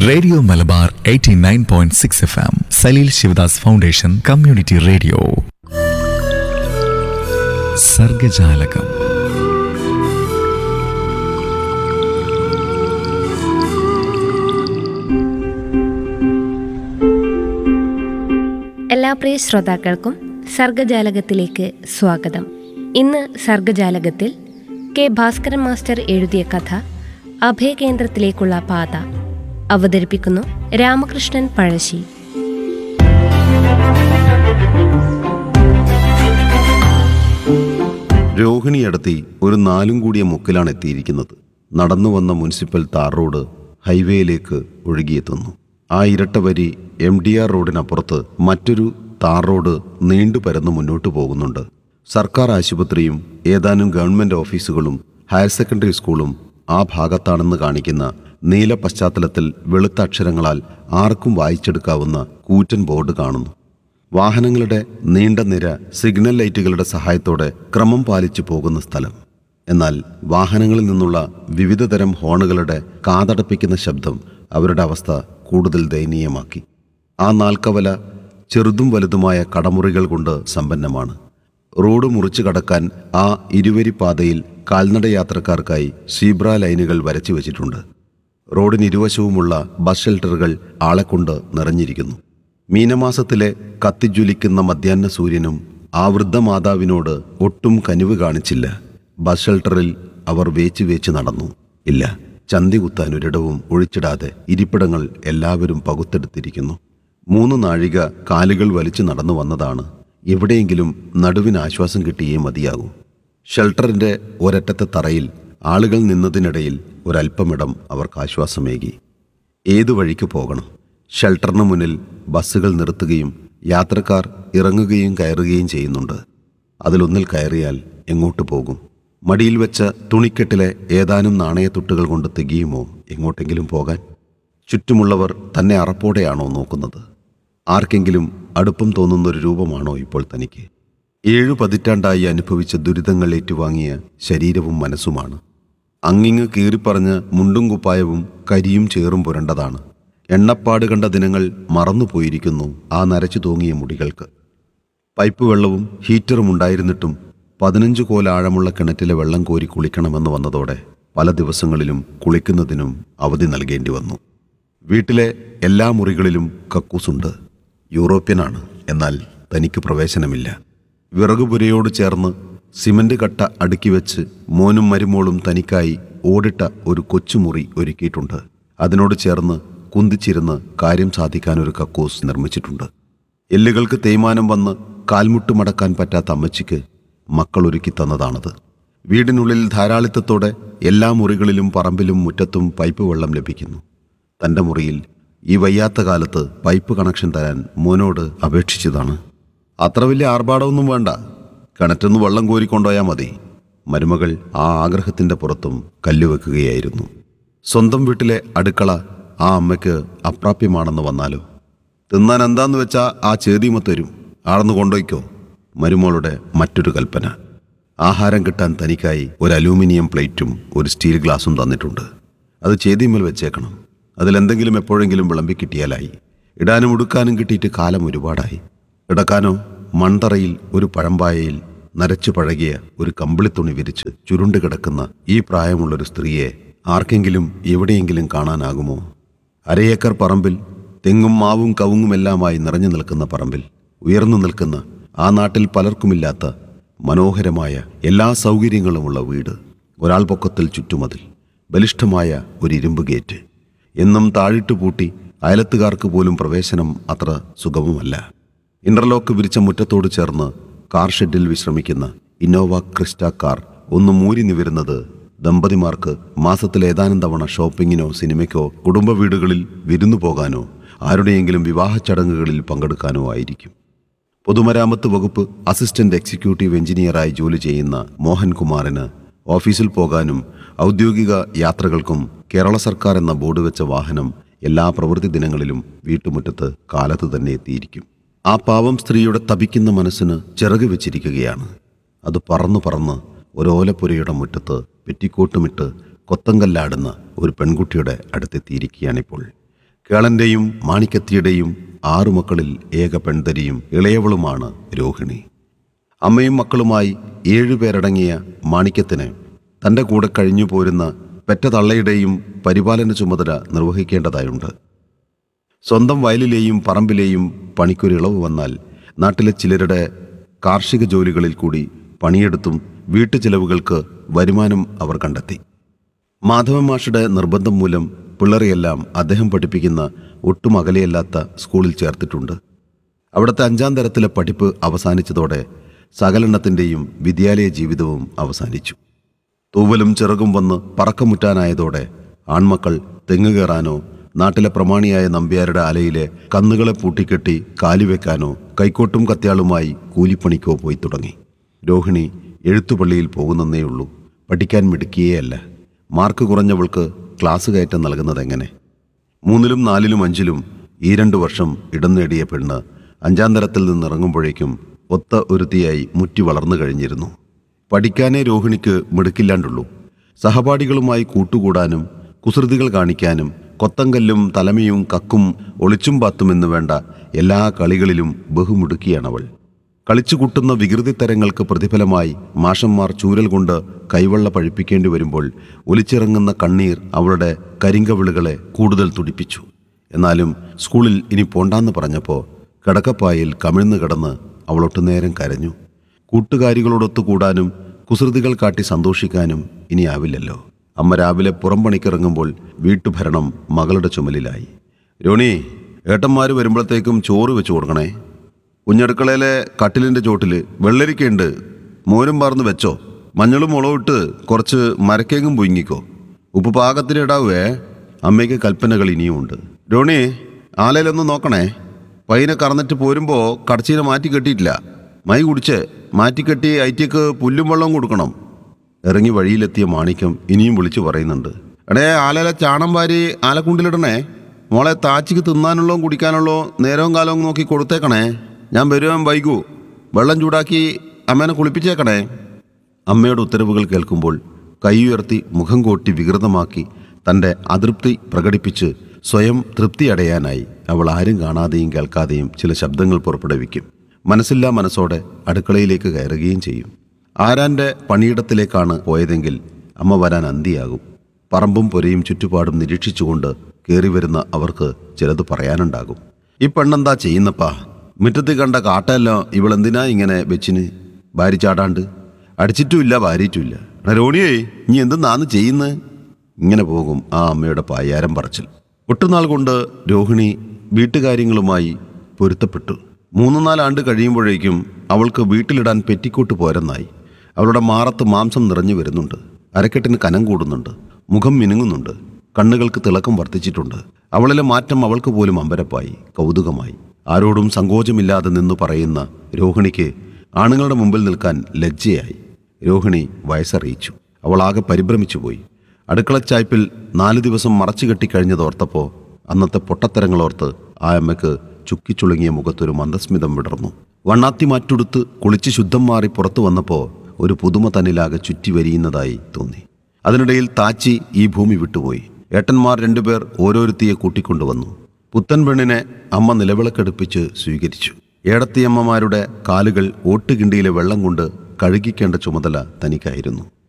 radio Malabar 89.6 F M Saleel Sivadas foundation community radio Sargajalakam എല്ലാ പ്രിയ ശ്രോതാക്കൾക്കും സർഗജാലകത്തിലേക്ക് സ്വാഗതം ഇന്ന് സർഗജാലകത്തിൽ കെ ഭാസ്കരൻ മാസ്റ്റർ എഴുതിയ കഥ അഭയകേന്ദ്രത്തിലേക്കുള്ള പാത അവതരിപ്പിക്കുന്നു രാമകൃഷ്ണൻ പഴശ്ശി രോഹിണിയടത്തി ഒരു നാലും കൂടിയ മുക്കിലാണ് എത്തിയിരിക്കുന്നത് നടന്നു വന്ന മുനിസിപ്പൽ താർ റോഡ് ഹൈവേയിലേക്ക് ഒഴുകിയെത്തുന്നു ആ ഇരട്ട വരി എം ഡി ആർ റോഡിനപ്പുറത്ത് മറ്റൊരു താർ റോഡ് നീണ്ടു പരന്ന് മുന്നോട്ട് പോകുന്നുണ്ട് സർക്കാർ ആശുപത്രിയും ഏതാനും ഗവൺമെന്റ് ഓഫീസുകളും ഹയർ സെക്കൻഡറി സ്കൂളും ആ ഭാഗത്താണെന്ന് കാണിക്കുന്ന നീല പശ്ചാത്തലത്തിൽ വെളുത്ത അക്ഷരങ്ങളാൽ ആർക്കും വായിച്ചെടുക്കാവുന്ന കൂറ്റൻ ബോർഡ് കാണുന്നു വാഹനങ്ങളുടെ നീണ്ട നിര സിഗ്നൽ ലൈറ്റുകളുടെ സഹായത്തോടെ ക്രമം പാലിച്ചു പോകുന്ന സ്ഥലം എന്നാൽ വാഹനങ്ങളിൽ നിന്നുള്ള വിവിധ തരം ഹോണുകളുടെ കാതടപ്പിക്കുന്ന ശബ്ദം അവരുടെ അവസ്ഥ കൂടുതൽ ദയനീയമാക്കി ആ നാൽക്കവല ചെറുതും വലുതുമായ കടമുറികൾ കൊണ്ട് സമ്പന്നമാണ് റോഡ് മുറിച്ചു കടക്കാൻ ആ ഇരുവരിപ്പാതയിൽ കാൽനട യാത്രക്കാർക്കായി സീബ്ര ലൈനുകൾ വരച്ചു വച്ചിട്ടുണ്ട് റോഡിന് ഇരുവശവുമുള്ള ബസ് ഷെൽട്ടറുകൾ ആളെക്കൊണ്ട് നിറഞ്ഞിരിക്കുന്നു മീനമാസത്തിലെ കത്തിജ്വലിക്കുന്ന മധ്യാഹ്ന സൂര്യനും ആ വൃദ്ധമാതാവിനോട് ഒട്ടും കനിവ് കാണിച്ചില്ല ബസ് ഷെൽട്ടറിൽ അവർ വേച്ച് വേച്ച് നടന്നു ഇല്ല ചന്തി കുത്താൻ ഒരിടവും ഒഴിച്ചിടാതെ ഇരിപ്പിടങ്ങൾ എല്ലാവരും പകുത്തെടുത്തിരിക്കുന്നു മൂന്ന് നാഴിക കാലുകൾ വലിച്ചു നടന്നു വന്നതാണ് എവിടെയെങ്കിലും നടുവിന് ആശ്വാസം കിട്ടിയേ മതിയാകൂ ഷെൽട്ടറിന്റെ ഒരറ്റത്തെ തറയിൽ ആളുകൾ നിന്നതിനിടയിൽ ഒരല്പമിടം അവർക്ക് ആശ്വാസമേകി ഏതു വഴിക്ക് പോകണം ഷെൽട്ടറിന് മുന്നിൽ ബസ്സുകൾ നിർത്തുകയും യാത്രക്കാർ ഇറങ്ങുകയും കയറുകയും ചെയ്യുന്നുണ്ട് അതിലൊന്നിൽ കയറിയാൽ എങ്ങോട്ട് പോകും മടിയിൽ വെച്ച തുണിക്കെട്ടിലെ ഏതാനും നാണയത്തുട്ടുകൾ കൊണ്ട് തികയുമോ എങ്ങോട്ടെങ്കിലും പോകാൻ ചുറ്റുമുള്ളവർ തന്നെ അറപ്പോടെയാണോ നോക്കുന്നത് ആർക്കെങ്കിലും അടുപ്പം തോന്നുന്ന ഒരു രൂപമാണോ ഇപ്പോൾ തനിക്ക് ഏഴു പതിറ്റാണ്ടായി അനുഭവിച്ച ദുരിതങ്ങൾ ഏറ്റുവാങ്ങിയ ശരീരവും മനസ്സുമാണ് അങ്ങിങ്ങ് കീറിപ്പറഞ്ഞ് മുണ്ടും കുപ്പായവും കരിയും ചേറും പുരണ്ടതാണ് എണ്ണപ്പാട് കണ്ട ദിനങ്ങൾ മറന്നുപോയിരിക്കുന്നു ആ നരച്ചു തൂങ്ങിയ മുടികൾക്ക് പൈപ്പ് വെള്ളവും ഹീറ്ററും ഉണ്ടായിരുന്നിട്ടും പതിനഞ്ച് കോൽ ആഴമുള്ള കിണറ്റിലെ വെള്ളം കോരി കുളിക്കണമെന്ന് വന്നതോടെ പല ദിവസങ്ങളിലും കുളിക്കുന്നതിനും അവധി നൽകേണ്ടി വന്നു വീട്ടിലെ എല്ലാ മുറികളിലും കക്കൂസുണ്ട് യൂറോപ്യനാണ് എന്നാൽ തനിക്ക് പ്രവേശനമില്ല വിറകുപുരയോട് ചേർന്ന് സിമന്റ് കട്ട അടുക്കി വെച്ച് മോനും മരുമോളും തനിക്കായി ഓടിട്ട ഒരു കൊച്ചുമുറി ഒരുക്കിയിട്ടുണ്ട് അതിനോട് ചേർന്ന് കുന്തിച്ചിരുന്ന് കാര്യം സാധിക്കാൻ ഒരു കക്കൂസ് നിർമ്മിച്ചിട്ടുണ്ട് എല്ലുകൾക്ക് തേയ്മാനം വന്ന് കാൽമുട്ട് മടക്കാൻ പറ്റാത്ത അമ്മച്ചിക്ക് മക്കൾ ഒരുക്കി തന്നതാണത് വീടിനുള്ളിൽ ധാരാളിത്തത്തോടെ എല്ലാ മുറികളിലും പറമ്പിലും മുറ്റത്തും പൈപ്പ് വെള്ളം ലഭിക്കുന്നു തൻ്റെ മുറിയിൽ ഈ വയ്യാത്ത കാലത്ത് പൈപ്പ് കണക്ഷൻ തരാൻ മോനോട് അപേക്ഷിച്ചതാണ് അത്ര വലിയ ആർഭാടമൊന്നും വേണ്ട കിണറ്റൊന്ന് വെള്ളം കോരിക്കൊണ്ടുപോയാൽ മതി മരുമകൾ ആ ആഗ്രഹത്തിൻ്റെ പുറത്തും കല്ലുവെക്കുകയായിരുന്നു സ്വന്തം വീട്ടിലെ അടുക്കള ആ അമ്മയ്ക്ക് അപ്രാപ്യമാണെന്ന് വന്നാലോ തിന്നാൻ എന്താന്ന് വെച്ചാ ആ ചേതിമ തരും ആളന്ന് കൊണ്ടുപോയിക്കോ മരുമോളുടെ മറ്റൊരു കൽപ്പന ആഹാരം കിട്ടാൻ തനിക്കായി ഒരു അലൂമിനിയം പ്ലേറ്റും ഒരു സ്റ്റീൽ ഗ്ലാസും തന്നിട്ടുണ്ട് അത് ചേതിമേൽ വെച്ചേക്കണം അതിലെന്തെങ്കിലും എപ്പോഴെങ്കിലും വിളമ്പി കിട്ടിയാലായി ഇടാനും ഉടുക്കാനും കിട്ടിയിട്ട് കാലം ഒരുപാടായി കിടക്കാനോ മൺതറയിൽ ഒരു പഴമ്പായയിൽ നരച്ചു പഴകിയ ഒരു കമ്പിളിത്തുണി വിരിച്ച് ചുരുണ്ട് കിടക്കുന്ന ഈ പ്രായമുള്ളൊരു സ്ത്രീയെ ആർക്കെങ്കിലും എവിടെയെങ്കിലും കാണാനാകുമോ അരയേക്കർ പറമ്പിൽ തെങ്ങും മാവും കവുങ്ങുമെല്ലാമായി നിറഞ്ഞു നിൽക്കുന്ന പറമ്പിൽ ഉയർന്നു നിൽക്കുന്ന ആ നാട്ടിൽ പലർക്കുമില്ലാത്ത മനോഹരമായ എല്ലാ സൗകര്യങ്ങളുമുള്ള വീട് ഒരാൾ പൊക്കത്തിൽ ചുറ്റുമതിൽ ബലിഷ്ഠമായ ഒരു ഇരുമ്പ് ഗേറ്റ് എന്നും താഴിട്ട് പൂട്ടി അയലത്തുകാർക്ക് പോലും പ്രവേശനം അത്ര സുഗമമല്ല ഇന്റർലോക്ക് വിരിച്ച മുറ്റത്തോട് ചേർന്ന് കാർ ഷെഡിൽ വിശ്രമിക്കുന്ന ഇന്നോവ ക്രിസ്റ്റ കാർ ഒന്ന് മൂരി നിവരുന്നത് ദമ്പതിമാർക്ക് മാസത്തിൽ ഏതാനും തവണ ഷോപ്പിങ്ങിനോ സിനിമയ്ക്കോ കുടുംബ വീടുകളിൽ വിരുന്നു പോകാനോ ആരുടെയെങ്കിലും വിവാഹ ചടങ്ങുകളിൽ പങ്കെടുക്കാനോ ആയിരിക്കും പൊതുമരാമത്ത് വകുപ്പ് അസിസ്റ്റന്റ് എക്സിക്യൂട്ടീവ് എഞ്ചിനീയറായി ജോലി ചെയ്യുന്ന മോഹൻകുമാറിന് ഓഫീസിൽ പോകാനും ഔദ്യോഗിക യാത്രകൾക്കും കേരള സർക്കാർ എന്ന ബോർഡ് വെച്ച വാഹനം എല്ലാ പ്രവൃത്തി ദിനങ്ങളിലും വീട്ടുമുറ്റത്ത് കാലത്ത് തന്നെ എത്തിയിരിക്കും ആ പാവം സ്ത്രീയുടെ തപിക്കുന്ന മനസ്സിന് ചിറക് വെച്ചിരിക്കുകയാണ് അത് പറന്നു പറന്ന് ഒരോലപ്പുരയുടെ മുറ്റത്ത് പെറ്റിക്കോട്ടുമിട്ട് കൊത്തങ്കല്ലാടുന്ന ഒരു പെൺകുട്ടിയുടെ അടുത്തെത്തിയിരിക്കുകയാണിപ്പോൾ കേളന്റെയും മാണിക്കത്തിയുടെയും ആറു മക്കളിൽ ഏക പെൺതരിയും ഇളയവളുമാണ് രോഹിണി അമ്മയും മക്കളുമായി ഏഴുപേരടങ്ങിയ മാണിക്യത്തിന് തൻ്റെ കൂടെ കഴിഞ്ഞു പോരുന്ന പെറ്റ തള്ളയുടെയും പരിപാലന ചുമതല നിർവഹിക്കേണ്ടതായുണ്ട് സ്വന്തം വയലിലെയും പറമ്പിലെയും പണിക്കൊരിളവ് വന്നാൽ നാട്ടിലെ ചിലരുടെ കാർഷിക ജോലികളിൽ കൂടി പണിയെടുത്തും വീട്ടുചെലവുകൾക്ക് വരുമാനം അവർ കണ്ടെത്തി മാധവൻ മാഷുടെ നിർബന്ധം മൂലം പിള്ളേരെയെല്ലാം അദ്ദേഹം പഠിപ്പിക്കുന്ന ഒട്ടും അകലെയല്ലാത്ത സ്കൂളിൽ ചേർത്തിട്ടുണ്ട് അവിടുത്തെ അഞ്ചാം തരത്തിലെ പഠിപ്പ് അവസാനിച്ചതോടെ സകലെണ്ണത്തിൻ്റെയും വിദ്യാലയ ജീവിതവും അവസാനിച്ചു തൂവലും ചിറകും വന്ന് പറക്കമുറ്റാനായതോടെ ആൺമക്കൾ തെങ്ങ് കയറാനോ നാട്ടിലെ പ്രമാണിയായ നമ്പ്യാരുടെ അലയിലെ കന്നുകളെ പൂട്ടിക്കെട്ടി കാലിവെക്കാനോ കൈക്കോട്ടും കത്യാളുമായി കൂലിപ്പണിക്കോ പോയി തുടങ്ങി രോഹിണി എഴുത്തുപള്ളിയിൽ പോകുന്നതേയുള്ളൂ പഠിക്കാൻ മിടുക്കിയേയല്ല മാർക്ക് കുറഞ്ഞവൾക്ക് ക്ലാസ് കയറ്റം നൽകുന്നതെങ്ങനെ മൂന്നിലും നാലിലും അഞ്ചിലും ഈ രണ്ടു വർഷം ഇടം നേടിയ പെണ്ണ് അഞ്ചാം തരത്തിൽ നിന്നിറങ്ങുമ്പോഴേക്കും ഒത്ത ഒരുത്തിയായി മുറ്റി വളർന്നു കഴിഞ്ഞിരുന്നു പഠിക്കാനേ രോഹിണിക്ക് മിടുക്കില്ലാണ്ടുള്ളൂ സഹപാഠികളുമായി കൂട്ടുകൂടാനും കുസൃതികൾ കാണിക്കാനും കൊത്തങ്കല്ലും തലമയും കക്കും ഒളിച്ചും പാത്തും എന്ന് വേണ്ട എല്ലാ കളികളിലും ബഹുമിടുക്കിയാണവൾ കളിച്ചു കൂട്ടുന്ന വികൃതിത്തരങ്ങൾക്ക് പ്രതിഫലമായി മാഷന്മാർ ചൂരൽ കൊണ്ട് കൈവെള്ള പഴിപ്പിക്കേണ്ടി വരുമ്പോൾ ഒലിച്ചിറങ്ങുന്ന കണ്ണീർ അവളുടെ കരിങ്കവിളുകളെ കൂടുതൽ തുടിപ്പിച്ചു എന്നാലും സ്കൂളിൽ ഇനി പോണ്ടാന്ന് പറഞ്ഞപ്പോൾ കിടക്കപ്പായിൽ കമിഴ്ന്നു കിടന്ന് അവളൊട്ടുനേരം കരഞ്ഞു കൂട്ടുകാരികളോടൊത്തു കൂടാനും കുസൃതികൾ കാട്ടി സന്തോഷിക്കാനും ഇനി ആവില്ലല്ലോ അമ്മ രാവിലെ പുറം പണിക്കിറങ്ങുമ്പോൾ വീട്ടുഭരണം മകളുടെ ചുമലിലായി രോണി ഏട്ടന്മാർ വരുമ്പോഴത്തേക്കും ചോറ് വെച്ച് കൊടുക്കണേ കുഞ്ഞടുക്കളയിലെ കട്ടിലിൻ്റെ ചോട്ടിൽ വെള്ളരിക്കയുണ്ട് മോരും പാർന്ന് വെച്ചോ മഞ്ഞളും മുളകും ഇട്ട് കുറച്ച് മരക്കേങ്ങും പൊങ്ങിക്കോ ഉപ്പ് പാകത്തിന് ഇടാവേ അമ്മയ്ക്ക് കൽപ്പനകൾ ഇനിയുമുണ്ട് രോണി ആലയിലൊന്ന് നോക്കണേ പൈനെ കറന്നിട്ട് പോരുമ്പോൾ കടച്ചീനെ മാറ്റി കെട്ടിയിട്ടില്ല മൈ കുടിച്ച് മാറ്റിക്കെട്ടി ഐറ്റിക്ക് പുല്ലും വെള്ളവും കൊടുക്കണം ഇറങ്ങി വഴിയിലെത്തിയ മാണിക്യം ഇനിയും വിളിച്ചു പറയുന്നുണ്ട് എടേ ആലയിലെ ചാണം വാരി ആലക്കുണ്ടിലിടണേ മോളെ താച്ചിക്ക് തിന്നാനുള്ളോ കുടിക്കാനുള്ളോ നേരവും കാലവും നോക്കി കൊടുത്തേക്കണേ ഞാൻ വരുവാൻ വൈകൂ വെള്ളം ചൂടാക്കി അമ്മേനെ കുളിപ്പിച്ചേക്കണേ അമ്മയുടെ ഉത്തരവുകൾ കേൾക്കുമ്പോൾ കൈയുയർത്തി മുഖം കോട്ടി വികൃതമാക്കി തൻ്റെ അതൃപ്തി പ്രകടിപ്പിച്ച് സ്വയം തൃപ്തി അടയാനായി അവൾ ആരും കാണാതെയും കേൾക്കാതെയും ചില ശബ്ദങ്ങൾ പുറപ്പെടുവിക്കും മനസ്സില്ലാ മനസ്സോടെ അടുക്കളയിലേക്ക് കയറുകയും ചെയ്യും ആരാൻ്റെ പണിയിടത്തിലേക്കാണ് പോയതെങ്കിൽ അമ്മ വരാൻ അന്തിയാകും പറമ്പും പുരയും ചുറ്റുപാടും നിരീക്ഷിച്ചുകൊണ്ട് കയറി വരുന്ന അവർക്ക് ചിലത് പറയാനുണ്ടാകും ഈ പെണ്ണെന്താ ചെയ്യുന്നപ്പാ മുറ്റത്ത് കണ്ട കാട്ടെല്ലാം ഇവളെന്തിനാ ഇങ്ങനെ വെച്ചിന് ഭാര്യ ചാടാണ്ട് അടിച്ചിട്ടുമില്ല ഭാര്യയിട്ടുമില്ല എടാ രോണിയേ നീ എന്തെന്നാന്ന് ചെയ്യുന്നത് ഇങ്ങനെ പോകും ആ അമ്മയുടെ പായാരം പറച്ചിൽ ഒട്ടുനാൾ കൊണ്ട് രോഹിണി വീട്ടുകാര്യങ്ങളുമായി പൊരുത്തപ്പെട്ടു മൂന്ന് നാലാണ്ട് കഴിയുമ്പോഴേക്കും അവൾക്ക് വീട്ടിലിടാൻ പെറ്റിക്കോട്ട് പോരെന്നായി അവളുടെ മാറത്ത് മാംസം നിറഞ്ഞു വരുന്നുണ്ട് അരക്കെട്ടിന് കനം കൂടുന്നുണ്ട് മുഖം മിനുങ്ങുന്നുണ്ട് കണ്ണുകൾക്ക് തിളക്കം വർദ്ധിച്ചിട്ടുണ്ട് അവളിലെ മാറ്റം അവൾക്ക് പോലും അമ്പരപ്പായി കൗതുകമായി ആരോടും സങ്കോചമില്ലാതെ നിന്നു പറയുന്ന രോഹിണിക്ക് ആണുങ്ങളുടെ മുമ്പിൽ നിൽക്കാൻ ലജ്ജയായി രോഹിണി വയസ്സറിയിച്ചു അവൾ ആകെ പരിഭ്രമിച്ചുപോയി അടുക്കളച്ചായ്പിൽ നാല് ദിവസം മറച്ചു കെട്ടിക്കഴിഞ്ഞതോർത്തപ്പോൾ അന്നത്തെ പൊട്ടത്തരങ്ങളോർത്ത് ആ അമ്മയ്ക്ക് ചുക്കിച്ചുളുങ്ങിയ മുഖത്തൊരു മന്ദസ്മിതം വിടർന്നു വണ്ണാത്തി മാറ്റുടുത്ത് കുളിച്ച് ശുദ്ധം മാറി പുറത്തു വന്നപ്പോൾ ഒരു പുതുമ തന്നിലാകെ ചുറ്റി വരിയുന്നതായി തോന്നി അതിനിടയിൽ താച്ചി ഈ ഭൂമി വിട്ടുപോയി ഏട്ടന്മാർ രണ്ടുപേർ ഓരോരുത്തിയെ കൂട്ടിക്കൊണ്ടുവന്നു പുത്തൻ പെണ്ണിനെ അമ്മ നിലവിളക്കെടുപ്പിച്ച് സ്വീകരിച്ചു ഏടത്തിയമ്മമാരുടെ കാലുകൾ ഓട്ടുകിണ്ടിയിലെ വെള്ളം കൊണ്ട് കഴുകിക്കേണ്ട ചുമതല തനിക്കായിരുന്നു